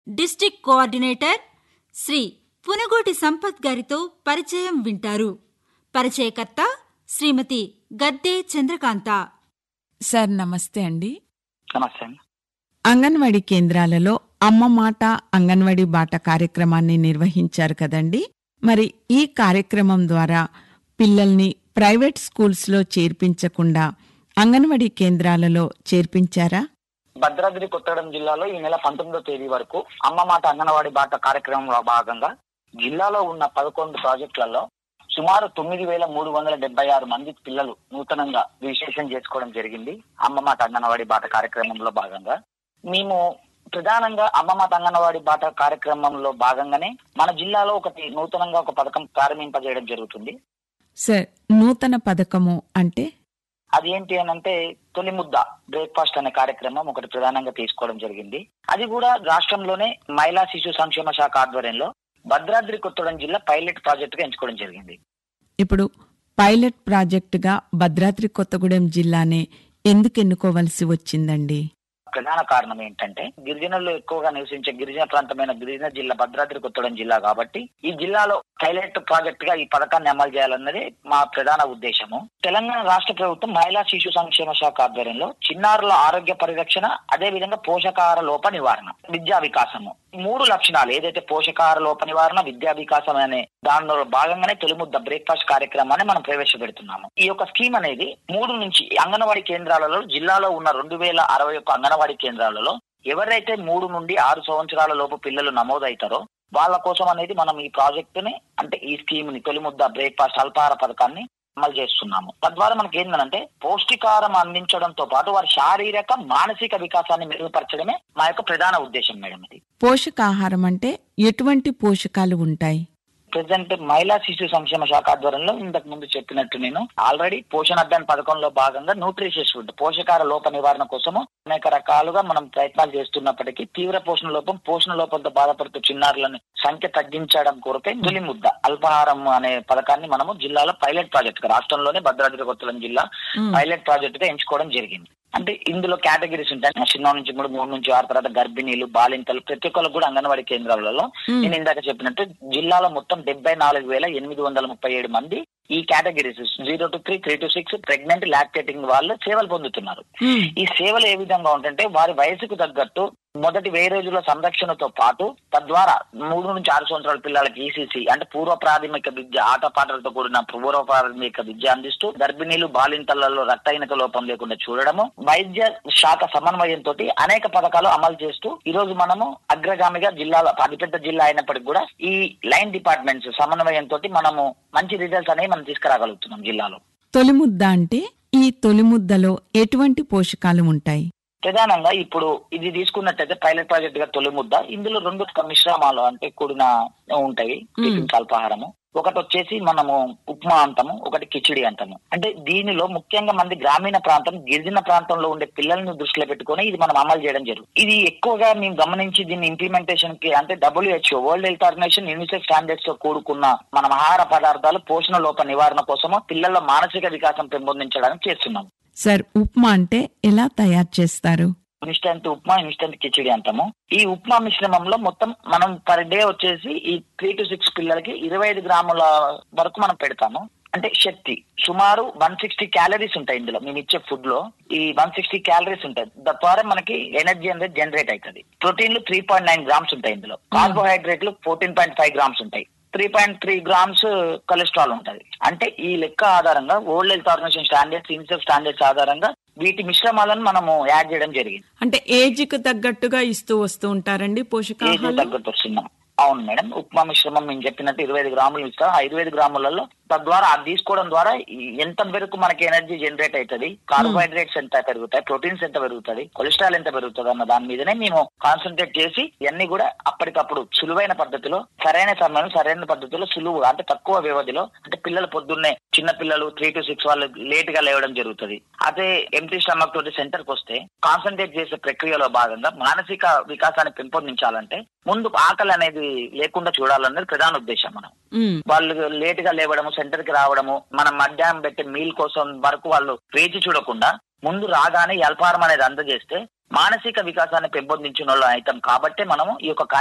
District coordinator Shri Punagoti Sampath గారితో పరిచయం వింటారు పరిచయకర్త శ్రీమతి గద్దే చంద్రకాంత సార్ నమస్తే అండి నమస్తే అండి అంగన్వాడీ కేంద్రాలలో అమ్మ మాట అంగన్వాడీ బాట కార్యక్రమాన్ని నిర్వహించారు కదండి మరి ఈ కార్యక్రమం ద్వారా పిల్లల్ని ప్రైవేట్ స్కూల్స్లో చేర్పించకుండా అంగన్వాడీ కేంద్రాలలో చేర్పించారా భద్రాద్రి కొత్తగూడెం జిల్లాలో ఈ నెల పంతొమ్మిదో తేదీ వరకు అమ్మ మాట అంగన్వాడీ బాట కార్యక్రమంలో భాగంగా జిల్లాలో ఉన్న పదకొండు ప్రాజెక్టులలో సుమారు తొమ్మిది వేల మూడు వందల డెబ్బై ఆరు మంది పిల్లలు నూతనంగా రిజిస్ట్రేషన్ చేసుకోవడం జరిగింది అమ్మ మాట అంగన్వాడీ బాట కార్యక్రమంలో భాగంగా మేము ప్రధానంగా అమ్మ మాట అంగన్వాడీ బాట కార్యక్రమంలో భాగంగానే మన జిల్లాలో ఒకటి నూతనంగా ఒక పథకం ప్రారంభింపజేయడం జరుగుతుంది సార్ నూతన పథకము అంటే అది ఏంటి అని అంటే తొలి ముద్ద బ్రేక్ఫాస్ట్ అనే కార్యక్రమం ఒకటి ప్రధానంగా తీసుకోవడం జరిగింది అది కూడా రాష్ట్రంలోనే మహిళా శిశు సంక్షేమ శాఖ ఆధ్వర్యంలో భద్రాద్రి కొత్తగూడెం జిల్లా పైలట్ ప్రాజెక్ట్ గా ఎంచుకోవడం జరిగింది ఇప్పుడు పైలట్ ప్రాజెక్టుగా భద్రాద్రి కొత్తగూడెం జిల్లానే ఎందుకు ఎన్నుకోవలసి వచ్చిందండి ప్రధాన కారణం ఏంటంటే గిరిజనులు ఎక్కువగా నివసించే గిరిజన ప్రాంతమైన గిరిజన జిల్లా భద్రాద్రి కొత్తగూడెం జిల్లా కాబట్టి ఈ జిల్లాలో పైలట్ ప్రాజెక్ట్ గా ఈ పథకాన్ని అమలు చేయాలన్నది మా ప్రధాన ఉద్దేశము తెలంగాణ రాష్ట్ర ప్రభుత్వం మహిళా శిశు సంక్షేమ శాఖ ఆధ్వర్యంలో చిన్నారుల ఆరోగ్య పరిరక్షణ అదే విధంగా పోషకాహార లోప నివారణ విద్యా వికాసము ఈ మూడు లక్షణాలు ఏదైతే పోషకాహార లోప నివారణ విద్యా వికాసం అనే దానిలో భాగంగానే తొలిముద్ద బ్రేక్ఫాస్ట్ కార్యక్రమాన్ని మనం ప్రవేశపెడుతున్నాము ఈ యొక్క స్కీమ్ అనేది మూడు నుంచి అంగన్వాడీ కేంద్రాలలో జిల్లాలో ఉన్న రెండు వేల అరవై ఒక్క అంగన్వాడీ కేంద్రాలలో ఎవరైతే మూడు నుండి ఆరు సంవత్సరాల లోపు పిల్లలు నమోదవుతారో వాళ్ళ కోసం అనేది మనం ఈ ప్రాజెక్ట్ ని అంటే ఈ స్కీమ్ ని తొలి ముద్ద బ్రేక్ఫాస్ట్ అల్పాహార పథకాన్ని అమలు చేస్తున్నాము తద్వారా మనకి ఏంటంటే పౌష్టికాహారం అందించడంతో పాటు వారి శారీరక మానసిక వికాసాన్ని మెరుగుపరచడమే మా యొక్క ప్రధాన ఉద్దేశం మేడం ఇది పోషకాహారం అంటే ఎటువంటి పోషకాలు ఉంటాయి ప్రజెంట్ మహిళా శిశు సంక్షేమ శాఖ ఆధ్వర్యంలో ఇంతకు ముందు చెప్పినట్టు నేను ఆల్రెడీ పోషణ అభియాన్ పథకంలో భాగంగా న్యూట్రిషియస్ ఫుడ్ పోషకాహార లోప నివారణ కోసము అనేక రకాలుగా మనం ప్రయత్నాలు చేస్తున్నప్పటికీ తీవ్ర పోషణ లోపం పోషణ లోపంతో బాధపడుతూ చిన్నారులని సంఖ్య తగ్గించడం కొరకై తొలి ముద్ద అల్పాహారం అనే పథకాన్ని మనము జిల్లాలో పైలట్ ప్రాజెక్ట్ గా రాష్ట్రంలోనే భద్రాద్రి కొత్తగూడెం జిల్లా మ్మ్. పైలట్ ప్రాజెక్ట్ గా ఎంచుకోవడం జరిగింది అంటే ఇందులో కేటగిరీస్ ఉంటాయి చిన్న నుంచి మూడు మూడు నుంచి ఆరు తర్వాత గర్భిణీలు బాలింతలు ప్రతి ఒక్కరు కూడా అంగన్వాడీ కేంద్రాలలో మ్మ్. నేను ఇందాక చెప్పినట్టు జిల్లాలో మొత్తం డెబ్బై నాలుగు వేల ఎనిమిది వందల ముప్పై ఏడు మంది ఈ categories zero to three three to six pregnant lactating వాళ్ళు సేవలు పొందుతున్నారు మ్మ్. ఈ సేవలు ఏ విధంగా ఉంటుంటే వారి వయసుకు తగ్గట్టు మొదటి వెయ్యి రోజుల సంరక్షణతో పాటు తద్వారా మూడు నుంచి ఆరు సంవత్సరాల పిల్లలకి ఈసీసీ అంటే పూర్వ ప్రాథమిక విద్య ఆటపాటలతో కూడిన పూర్వ ప్రాథమిక విద్య అందిస్తూ గర్భిణీలు బాలింతలలో రక్తహీనత లోపం లేకుండా చూడడము వైద్య శాఖ సమన్వయంతో అనేక పథకాలు అమలు చేస్తూ ఈ రోజు మనము అగ్రగామిగా జిల్లాలో అతిపెద్ద జిల్లా అయినప్పటికీ కూడా ఈ లైన్ డిపార్ట్మెంట్స్ సమన్వయంతో మనము మంచి రిజల్ట్స్ అనేవి మనం తీసుకురాగలుగుతున్నాం జిల్లాలో తొలి ముద్ద అంటే ఈ తొలి ముద్దలో ఎటువంటి పోషకాలు ఉంటాయి ప్రధానంగా ఇప్పుడు ఇది తీసుకున్నట్టయితే పైలట్ ప్రాజెక్ట్ గా తొలి ముద్ద ఇందులో రెండు మిశ్రమాలు అంటే కూడిన ఉంటాయి టిఫిన్ అల్పాహారము ఒకటి వచ్చేసి మనము ఉప్మా అంటాము ఒకటి కిచిడి అంటాము అంటే దీనిలో ముఖ్యంగా మంది గ్రామీణ ప్రాంతం గిరిజన ప్రాంతంలో ఉండే పిల్లల్ని దృష్టిలో పెట్టుకొని ఇది మనం అమలు చేయడం జరుగుతుంది ఇది ఎక్కువగా మేము గమనించి దీన్ని ఇంప్లిమెంటేషన్ కి అంటే WHO world health organization UNICEF standards తో కూడుకున్న మనం ఆహార పదార్థాలు పోషణ లోప నివారణ కోసము పిల్లల మానసిక వికాసం పెంపొందించడానికి చేస్తున్నాం సార్ ఉప్మా అంటే ఎలా తయారు చేస్తారు ఇన్స్టెంట్ ఉప్మా ఇన్స్టెంట్ కిచిడి అంటాము ఈ ఉప్మా మిశ్రమంలో మొత్తం మనం పర్ డే వచ్చేసి ఈ త్రీ టు సిక్స్ పిల్లలకి ఇరవై ఐదు గ్రాముల వరకు మనం పెడతాము అంటే శక్తి సుమారు వన్ సిక్స్టీ క్యాలరీస్ ఉంటాయి ఇందులో మేము ఇచ్చే ఫుడ్ లో ఈ వన్ సిక్స్టీ క్యాలరీస్ ఉంటాయి తద్వారా మనకి ఎనర్జీ అనేది జనరేట్ అవుతుంది ప్రోటీన్లు త్రీ పాయింట్ నైన్ గ్రామ్స్ ఉంటాయి ఇందులో కార్బోహైడ్రేట్లు ఫోర్టీన్ పాయింట్ ఫైవ్ గ్రామ్స్ ఉంటాయి three point three grams cholesterol ఉంటది అంటే ఈ లెక్క ఆధారంగా world health organization standards UNICEF standards ఆధారంగా వీటి మిశ్రమాలను మనము యాడ్ చేయడం జరిగింది అంటే ఏజ్ కు తగ్గట్టుగా ఇస్తూ వస్తూ ఉంటారండి ఏది పోషకాహారం తగ్గట్టు వస్తున్నాం అవును మేడం ఉప్మా మిశ్రమం మేము చెప్పినట్టు ఇరవై ఐదు గ్రాములు ఇస్తాం ఆ ఇరవై ఐదు గ్రాములలో తద్వారా అది తీసుకోవడం ద్వారా ఈ- ఎంత మేరకు మనకి ఎనర్జీ జనరేట్ అవుతుంది కార్బోహైడ్రేట్స్ ఎంత పెరుగుతాయి ప్రోటీన్స్ ఎంత పెరుగుతుంది కొలెస్ట్రాల్ ఎంత పెరుగుతుంది అన్న దాని మీదనే మేము కాన్సన్ట్రేట్ చేసి ఇవన్నీ కూడా అప్పటికప్పుడు సులువైన పద్ధతిలో సరైన సమయంలో సరైన పద్ధతిలో సులువు అంటే తక్కువ వ్యవధిలో అంటే పిల్లలు పొద్దున్నే చిన్న పిల్లలు త్రీ టు సిక్స్ వాళ్ళు లేట్ గా లేవడం జరుగుతుంది అదే ఎంటీ స్టమక్ తోటి సెంటర్ కి వస్తే కాన్సన్ట్రేట్ చేసే ప్రక్రియలో భాగంగా మానసిక వికాసాన్ని పెంపొందించాలంటే ముందు ఆకలి అనేది లేకుండా చూడాలనేది ప్రధాన ఉద్దేశం మనం మ్మ్. వాళ్ళు లేట్ గా లేవడము సెంటర్ కి రావడము మనం మధ్యాహ్నం పెట్టే మీల్ కోసం వరకు వాళ్ళు వేచి చూడకుండా ముందు రాగానే ఈ అల్పాహారం అనేది అందజేస్తే మానసిక వికాసాన్ని పెంపొందించిన వాళ్ళు అవుతాం కాబట్టి మనము ఈ యొక్క